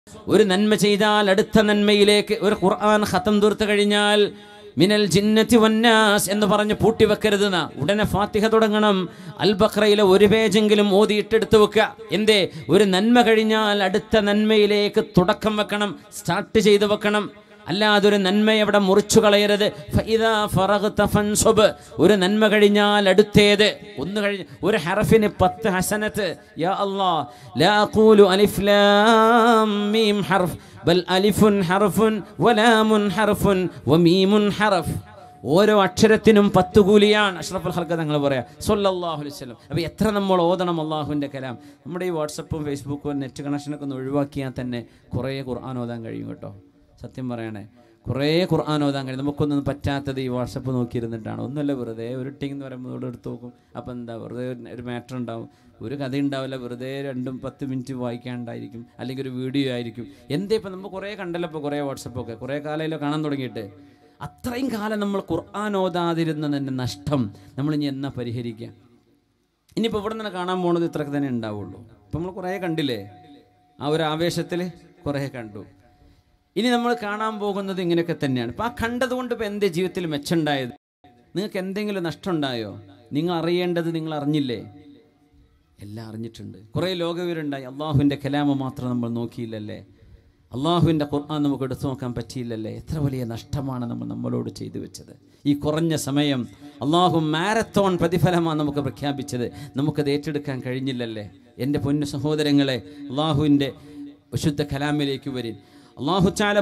ഒരു നന്മ ചെയ്താൽ അടുത്ത നന്മയിലേക്ക് ഒരു ഖുർആൻ ഖത്തം തീർത്ത് കഴിഞ്ഞാൽ മിനൽ ജിന്നത്തി വന്നാസ് എന്ന് പറഞ്ഞ് പൂട്ടിവെക്കരുത് ന്നാ. ഉടനെ ഫാത്തിഹ തുടങ്ങണം അൽ ബഖറയിലെ ഒരു പേജെങ്കിലും ഓതിയിട്ടെടുത്ത് വെക്കുക എന്തേ ഒരു നന്മ കഴിഞ്ഞാൽ അടുത്ത നന്മയിലേക്ക് തുടക്കം വെക്കണം സ്റ്റാർട്ട് ചെയ്ത് വെക്കണം അല്ലാതെ ഒരു നന്മ അവിടെ മുറിച്ചു കളയരുത് ഫഇദാ ഫറഗ്ത ഫൻസുബ്. ഒരു നന്മ കഴിഞ്ഞാൽ അടുത്തേത് ഒന്ന് കഴിഞ്ഞ് ഒരു ഹറഫിന് പത്ത് ഹസനത്ത് യാ അല്ലാ ലാ അഖൂലു അലിഫ് ലാം മീം ഹർഫ് ബൽ അലിഫുൻ ഹർഫുൻ വലാമുൻ ഹർഫുൻ വമീമുൻ ഹറഫ് ഓരോ അക്ഷരത്തിനും പത്ത് കൂലിയാണ് അഷ്റഫുൽ ഹൽക്ക തങ്ങൾ പറയാം സൊല്ലാഹു അലൈഹി വസല്ലം അപ്പോൾ എത്ര നമ്മൾ ഓതണം അള്ളാഹുവിൻ്റെ കലാം നമ്മുടെ ഈ വാട്സപ്പും ഫേസ്ബുക്കും നെറ്റ് കണക്ഷനൊക്കെ ഒന്ന് ഒഴിവാക്കിയാൽ തന്നെ കുറേ ഖുർആൻ ഓതാൻ കഴിയും കേട്ടോ സത്യം പറയണേ കുറേ ഖുർആൻ ഓതാൻ കഴിയും നമുക്കൊന്നും പറ്റാത്തത് ഈ വാട്സപ്പ് നോക്കിയിരുന്നിട്ടാണ് ഒന്നുമല്ല വെറുതെ ഒരു ടിങ് എന്ന് പറയുമ്പോൾ ഇവിടെ എടുത്ത് നോക്കും അപ്പോൾ എന്താ വെറുതെ ഒരു- ഒരു മാറ്റർ ഉണ്ടാവും ഒരു കഥ ഉണ്ടാവില്ല വെറുതെ രണ്ടും പത്ത് മിനിറ്റ് വായിക്കാണ്ടായിരിക്കും അല്ലെങ്കിൽ ഒരു വീഡിയോ ആയിരിക്കും എന്തേ ഇപ്പം നമ്മൾ കുറേ കണ്ടല്ലോ ഇപ്പോൾ കുറേ വാട്സപ്പൊക്കെ കുറേ കാലമല്ലോ കാണാൻ തുടങ്ങിയിട്ട് അത്രയും കാലം നമ്മൾ ഖുർആൻ ഓതാതിരുന്നതിൻ്റെ നഷ്ടം നമ്മൾ ഇനി എന്നാ പരിഹരിക്കുക ഇനിയിപ്പോൾ ഇവിടെ നിന്ന് കാണാൻ പോണത് ഇത്രയൊക്കെ തന്നെ ഉണ്ടാവുള്ളൂ ഇപ്പം നമ്മൾ കുറേ കണ്ടില്ലേ ആ ഒരു ആവേശത്തിൽ കുറേ കണ്ടു ഇനി നമ്മൾ കാണാൻ പോകുന്നത് ഇങ്ങനെയൊക്കെ തന്നെയാണ് ഇപ്പം ആ കണ്ടതുകൊണ്ട് ഇപ്പം എൻ്റെ ജീവിതത്തിൽ മെച്ചമുണ്ടായത് നിങ്ങൾക്ക് എന്തെങ്കിലും നഷ്ടമുണ്ടായോ നിങ്ങൾ അറിയേണ്ടത് നിങ്ങൾ അറിഞ്ഞില്ലേ എല്ലാം അറിഞ്ഞിട്ടുണ്ട് കുറേ ലോകവിവരുണ്ടായി അള്ളാഹുവിൻ്റെ കലാമ മാത്രം നമ്മൾ നോക്കിയില്ലല്ലേ അള്ളാഹുവിൻ്റെ ഖുർആൻ നമുക്ക് എടുത്തു നോക്കാൻ പറ്റിയില്ലല്ലേ എത്ര വലിയ നഷ്ടമാണ് നമ്മൾ നമ്മളോട് ചെയ്തു വെച്ചത് ഈ കുറഞ്ഞ സമയം അള്ളാഹു മാരത്തോൺ പ്രതിഫലമാണ് നമുക്ക് പ്രഖ്യാപിച്ചത് നമുക്കത് ഏറ്റെടുക്കാൻ കഴിഞ്ഞില്ലല്ലേ എൻ്റെ പൊന്നു സഹോദരങ്ങളെ അള്ളാഹുവിൻ്റെ വിശുദ്ധ കലാമിലേക്ക് വരും അള്ളാഹു ചാല